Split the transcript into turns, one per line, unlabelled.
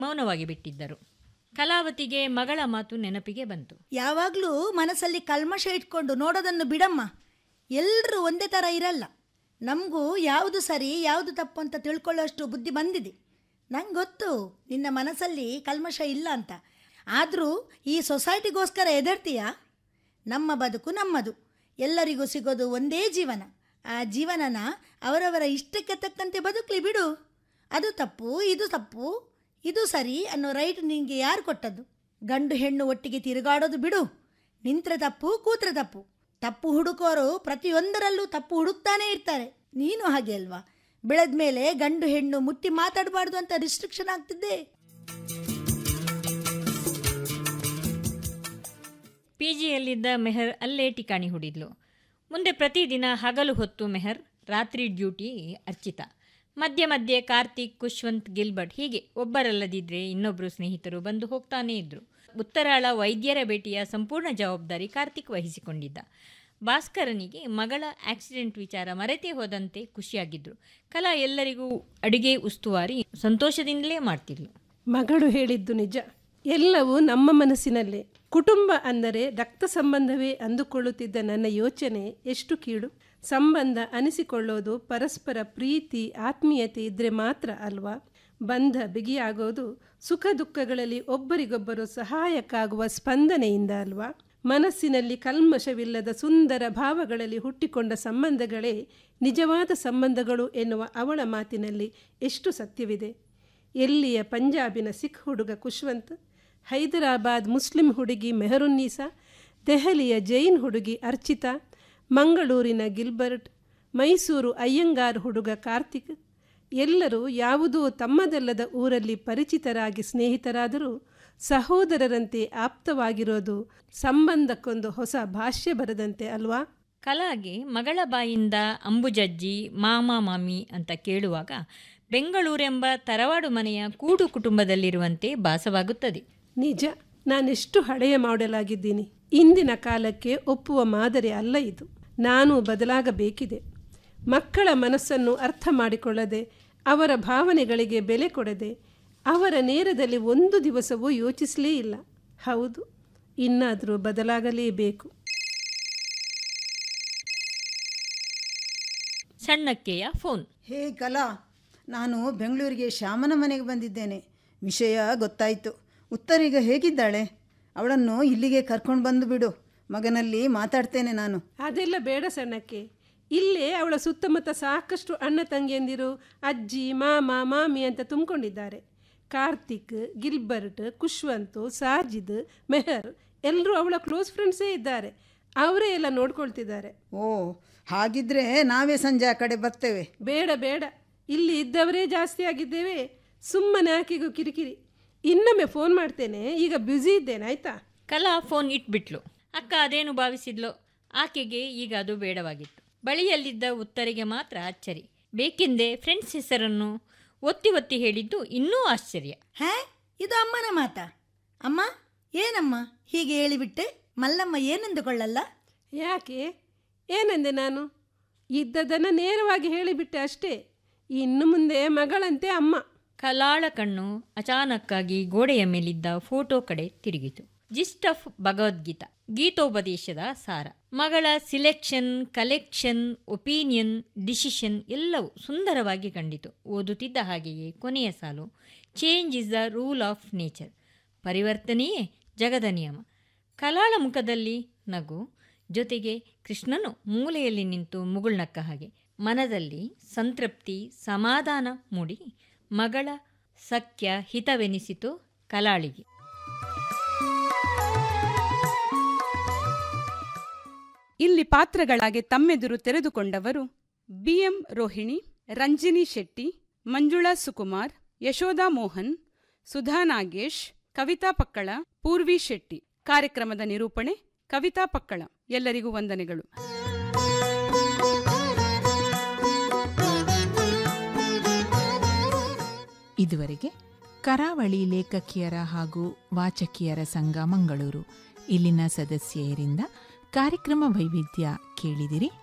ಮೌನವಾಗಿ ಬಿಟ್ಟಿದ್ದರು ಕಲಾವತಿಗೆ ಮಗಳ ಮಾತು ನೆನಪಿಗೆ ಬಂತು
ಯಾವಾಗಲೂ ಮನಸ್ಸಲ್ಲಿ ಕಲ್ಮಶ ಇಟ್ಕೊಂಡು ನೋಡೋದನ್ನು ಬಿಡಮ್ಮ ಎಲ್ಲರೂ ಒಂದೇ ಥರ ಇರಲ್ಲ ನಮಗೂ ಯಾವುದು ಸರಿ ಯಾವುದು ತಪ್ಪು ಅಂತ ತಿಳ್ಕೊಳ್ಳೋಷ್ಟು ಬುದ್ಧಿ ಬಂದಿದೆ ನಂಗೆ ಗೊತ್ತು ನಿನ್ನ ಮನಸ್ಸಲ್ಲಿ ಕಲ್ಮಶ ಇಲ್ಲ ಅಂತ ಆದರೂ ಈ ಸೊಸೈಟಿಗೋಸ್ಕರ ಎದರ್ತೀಯಾ ನಮ್ಮ ಬದುಕು ನಮ್ಮದು ಎಲ್ಲರಿಗೂ ಸಿಗೋದು ಒಂದೇ ಜೀವನ ಆ ಜೀವನನ ಅವರವರ ಇಷ್ಟಕ್ಕೆ ತಕ್ಕಂತೆ ಬದುಕಲಿ ಬಿಡು ಅದು ತಪ್ಪು ಇದು ತಪ್ಪು ಇದು ಸರಿ ಅನ್ನೋ ರೈಟ್ ನಿನಗೆ ಯಾರು ಕೊಟ್ಟದ್ದು ಗಂಡು ಹೆಣ್ಣು ಒಟ್ಟಿಗೆ ತಿರುಗಾಡೋದು ಬಿಡು ನಿಂತ್ರೆ ತಪ್ಪು ಕೂತ್ರೆ ತಪ್ಪು ತಪ್ಪು ಹುಡುಕೋರು ಪ್ರತಿಯೊಂದರಲ್ಲೂ ತಪ್ಪು ಹುಡುಕ್ತಾನೇ ಇರ್ತಾರೆ ನೀನು ಹಾಗೆ ಅಲ್ವಾ ಬೆಳೆದ ಮೇಲೆ ಗಂಡು ಹೆಣ್ಣು ಮುಟ್ಟಿ ಮಾತಾಡಬಾರ್ದು ಅಂತ ರಿಸ್ಟ್ರಿಕ್ಷನ್ ಆಗ್ತಿದ್ದೆ
ಪಿ ಜಿಯಲ್ಲಿದ್ದ ಮೆಹರ್ ಅಲ್ಲೇ ಠಿಕಾಣಿ ಹುಡಿದ್ಲು ಮುಂದೆ ಪ್ರತಿದಿನ ಹಗಲು ಹೊತ್ತು ಮೆಹರ್ ರಾತ್ರಿ ಡ್ಯೂಟಿ ಅರ್ಚಿತಾ ಮಧ್ಯೆ ಮಧ್ಯೆ ಕಾರ್ತಿಕ್ ಖುಷ್ವಂತ್ ಗಿಲ್ಬರ್ಟ್ ಹೀಗೆ ಒಬ್ಬರಲ್ಲದಿದ್ದರೆ ಇನ್ನೊಬ್ಬರು ಸ್ನೇಹಿತರು ಬಂದು ಹೋಗ್ತಾನೇ ಇದ್ದರು ಉತ್ತರಾಳ ವೈದ್ಯರ ಭೇಟಿಯ ಸಂಪೂರ್ಣ ಜವಾಬ್ದಾರಿ ಕಾರ್ತಿಕ್ ವಹಿಸಿಕೊಂಡಿದ್ದ ಭಾಸ್ಕರನಿಗೆ ಮಗಳ ಆಕ್ಸಿಡೆಂಟ್ ವಿಚಾರ ಮರೆತೇ ಹೋದಂತೆ ಖುಷಿಯಾಗಿದ್ದರು ಕಲಾ ಎಲ್ಲರಿಗೂ ಅಡುಗೆ ಉಸ್ತುವಾರಿ ಸಂತೋಷದಿಂದಲೇ ಮಾಡ್ತಿದ್ಲು
ಮಗಳು ಹೇಳಿದ್ದು ನಿಜ ಎಲ್ಲವೂ ನಮ್ಮ ಮನಸ್ಸಿನಲ್ಲೇ ಕುಟುಂಬ ಅಂದರೆ ರಕ್ತ ಸಂಬಂಧವೇ ಅಂದುಕೊಳ್ಳುತ್ತಿದ್ದ ನನ್ನ ಯೋಚನೆ ಎಷ್ಟು ಕೀಳು ಸಂಬಂಧ ಅನಿಸಿಕೊಳ್ಳೋದು ಪರಸ್ಪರ ಪ್ರೀತಿ ಆತ್ಮೀಯತೆ ಇದ್ದರೆ ಮಾತ್ರ ಅಲ್ವಾ ಬಂಧ ಬಿಗಿಯಾಗೋದು ಸುಖ ದುಃಖಗಳಲ್ಲಿ ಒಬ್ಬರಿಗೊಬ್ಬರು ಸಹಾಯಕ್ಕಾಗುವ ಸ್ಪಂದನೆಯಿಂದ ಅಲ್ವಾ ಮನಸ್ಸಿನಲ್ಲಿ ಕಲ್ಮಶವಿಲ್ಲದ ಸುಂದರ ಭಾವಗಳಲ್ಲಿ ಹುಟ್ಟಿಕೊಂಡ ಸಂಬಂಧಗಳೇ ನಿಜವಾದ ಸಂಬಂಧಗಳು ಎನ್ನುವ ಅವಳ ಮಾತಿನಲ್ಲಿ ಎಷ್ಟು ಸತ್ಯವಿದೆ ಎಲ್ಲಿಯ ಪಂಜಾಬಿನ ಸಿಖ್ ಹುಡುಗ ಖುಷ್ವಂತ್ ಹೈದರಾಬಾದ್ ಮುಸ್ಲಿಂ ಹುಡುಗಿ ಮೆಹರುನ್ನೀಸಾ ದೆಹಲಿಯ ಜೈನ್ ಹುಡುಗಿ ಅರ್ಚಿತಾ ಮಂಗಳೂರಿನ ಗಿಲ್ಬರ್ಟ್ ಮೈಸೂರು ಅಯ್ಯಂಗಾರ್ ಹುಡುಗ ಕಾರ್ತಿಕ್ ಎಲ್ಲರೂ ಯಾವುದೋ ತಮ್ಮದಲ್ಲದ ಊರಲ್ಲಿ ಪರಿಚಿತರಾಗಿ ಸ್ನೇಹಿತರಾದರೂ ಸಹೋದರರಂತೆ ಆಪ್ತವಾಗಿರೋದು ಸಂಬಂಧಕ್ಕೊಂದು ಹೊಸ ಭಾಷ್ಯ ಬರದಂತೆ ಅಲ್ವಾ
ಕಲಾಗೆ ಮಗಳ ಬಾಯಿಂದ ಅಂಬುಜಜ್ಜಿ ಮಾಮ ಮಾಮಿ ಅಂತ ಕೇಳುವಾಗ ಬೆಂಗಳೂರೆಂಬ ತರವಾಡು ಮನೆಯ ಕೂಡು ಕುಟುಂಬದಲ್ಲಿರುವಂತೆ ಭಾಸವಾಗುತ್ತದೆ
ನಿಜ ನಾನೆಷ್ಟು ಹಳೆಯ ಮಾಡಲಾಗಿದ್ದೀನಿ ಇಂದಿನ ಕಾಲಕ್ಕೆ ಒಪ್ಪುವ ಮಾದರಿ ಅಲ್ಲ ಇದು ನಾನು ಬದಲಾಗಬೇಕಿದೆ ಮಕ್ಕಳ ಮನಸ್ಸನ್ನು ಅರ್ಥ ಮಾಡಿಕೊಳ್ಳದೆ ಅವರ ಭಾವನೆಗಳಿಗೆ ಬೆಲೆ ಕೊಡದೆ ಅವರ ನೇರದಲ್ಲಿ ಒಂದು ದಿವಸವೂ ಯೋಚಿಸಲೇ ಇಲ್ಲ ಹೌದು ಇನ್ನಾದರೂ ಬದಲಾಗಲೇಬೇಕು
ಸಣ್ಣಕ್ಕೆಯ ಫೋನ್
ಹೇ ಕಲಾ ನಾನು ಬೆಂಗಳೂರಿಗೆ ಶ್ಯಾಮನ ಮನೆಗೆ ಬಂದಿದ್ದೇನೆ ವಿಷಯ ಗೊತ್ತಾಯಿತು ಉತ್ತರೀಗ ಹೇಗಿದ್ದಾಳೆ ಅವಳನ್ನು ಇಲ್ಲಿಗೆ ಕರ್ಕೊಂಡು ಬಂದು ಬಿಡು ಮಗನಲ್ಲಿ ಮಾತಾಡ್ತೇನೆ ನಾನು
ಅದೆಲ್ಲ ಬೇಡ ಸಣ್ಣಕ್ಕೆ ಇಲ್ಲೇ ಅವಳ ಸುತ್ತಮುತ್ತ ಸಾಕಷ್ಟು ಅಣ್ಣ ತಂಗಿಯಂದಿರು ಅಜ್ಜಿ ಮಾಮ ಮಾಮಿ ಅಂತ ತುಂಬಿಕೊಂಡಿದ್ದಾರೆ ಕಾರ್ತಿಕ್ ಗಿಲ್ಬರ್ಟ್ ಖುಷ್ವಂತು ಸಾಜಿದ್ ಮೆಹರ್ ಎಲ್ಲರೂ ಅವಳ ಕ್ಲೋಸ್ ಫ್ರೆಂಡ್ಸೇ ಇದ್ದಾರೆ ಅವರೇ ಎಲ್ಲ ನೋಡ್ಕೊಳ್ತಿದ್ದಾರೆ
ಓ ಹಾಗಿದ್ರೆ ನಾವೇ ಸಂಜೆ ಆ ಕಡೆ ಬರ್ತೇವೆ
ಬೇಡ ಬೇಡ ಇಲ್ಲಿ ಇದ್ದವರೇ ಜಾಸ್ತಿ ಆಗಿದ್ದೇವೆ ಸುಮ್ಮನೆ ಆಕೆಗೂ ಕಿರಿಕಿರಿ ಇನ್ನೊಮ್ಮೆ ಫೋನ್ ಮಾಡ್ತೇನೆ ಈಗ ಬ್ಯುಸಿ ಇದ್ದೇನೆ ಆಯ್ತಾ
ಕಲಾ ಫೋನ್ ಇಟ್ಬಿಟ್ಲು ಅಕ್ಕ ಅದೇನು ಭಾವಿಸಿದ್ಲೋ ಆಕೆಗೆ ಈಗ ಅದು ಬೇಡವಾಗಿತ್ತು ಬಳಿಯಲ್ಲಿದ್ದ ಉತ್ತರಿಗೆ ಮಾತ್ರ ಅಚ್ಚರಿ ಬೇಕೆಂದೇ ಫ್ರೆಂಡ್ಸ್ ಹೆಸರನ್ನು ಒತ್ತಿ ಒತ್ತಿ ಹೇಳಿದ್ದು ಇನ್ನೂ ಆಶ್ಚರ್ಯ
ಹೇ ಇದು ಅಮ್ಮನ ಮಾತಾ ಅಮ್ಮ ಏನಮ್ಮ ಹೀಗೆ ಹೇಳಿಬಿಟ್ಟೆ ಮಲ್ಲಮ್ಮ ಏನೆಂದುಕೊಳ್ಳಲ್ಲ
ಯಾಕೆ ಏನಂದೆ ನಾನು ಇದ್ದದನ್ನು ನೇರವಾಗಿ ಹೇಳಿಬಿಟ್ಟೆ ಅಷ್ಟೇ ಇನ್ನು ಮುಂದೆ ಮಗಳಂತೆ ಅಮ್ಮ
ಕಲಾಳ ಕಣ್ಣು ಅಚಾನಕ್ಕಾಗಿ ಗೋಡೆಯ ಮೇಲಿದ್ದ ಫೋಟೋ ಕಡೆ ತಿರುಗಿತು ಜಿಸ್ಟ್ ಆಫ್ ಭಗವದ್ಗೀತಾ ಗೀತೋಪದೇಶದ ಸಾರ ಮಗಳ ಸಿಲೆಕ್ಷನ್ ಕಲೆಕ್ಷನ್ ಒಪಿನಿಯನ್ ಡಿಸಿಷನ್ ಎಲ್ಲವೂ ಸುಂದರವಾಗಿ ಕಂಡಿತು ಓದುತ್ತಿದ್ದ ಹಾಗೆಯೇ ಕೊನೆಯ ಸಾಲು change is the rule of nature ಪರಿವರ್ತನೆಯೇ ಜಗದ ನಿಯಮ ಕಲಾಳ ಮುಖದಲ್ಲಿ ನಗು ಜೊತೆಗೆ ಕೃಷ್ಣನು ಮೂಲೆಯಲ್ಲಿ ನಿಂತು ಮುಗುಳ್ನಕ್ಕ ಹಾಗೆ ಮನದಲ್ಲಿ ಸಂತೃಪ್ತಿ ಸಮಾಧಾನ ಮೂಡಿ ಮಗಳ ಸಖ್ಯ ಹಿತವೆನಿಸಿತು ಕಲಾಳಿಗೆ
ಇಲ್ಲಿ ಪಾತ್ರಗಳಾಗಿ ತಮ್ಮೆದುರು ತೆರೆದುಕೊಂಡವರು ಬಿಎಂ ರೋಹಿಣಿ ರಂಜಿನಿ ಶೆಟ್ಟಿ ಮಂಜುಳಾ ಸುಕುಮಾರ್ ಯಶೋದಾ ಮೋಹನ್ ಸುಧಾ ನಾಗೇಶ್ ಕವಿತಾ ಪಕ್ಕಳ ಪೂರ್ವಿ ಶೆಟ್ಟಿ ಕಾರ್ಯಕ್ರಮದ ನಿರೂಪಣೆ ಕವಿತಾ ಪಕ್ಕಳ ಎಲ್ಲರಿಗೂ ವಂದನೆಗಳು
ಇದುವರೆಗೆ ಕರಾವಳಿ ಲೇಖಕಿಯರ ಹಾಗೂ ವಾಚಕಿಯರ ಸಂಘ ಮಂಗಳೂರು ಇಲ್ಲಿನ ಸದಸ್ಯರಿಂದ ಕಾರ್ಯಕ್ರಮ ವೈವಿಧ್ಯ ಕೇಳಿದಿರಿ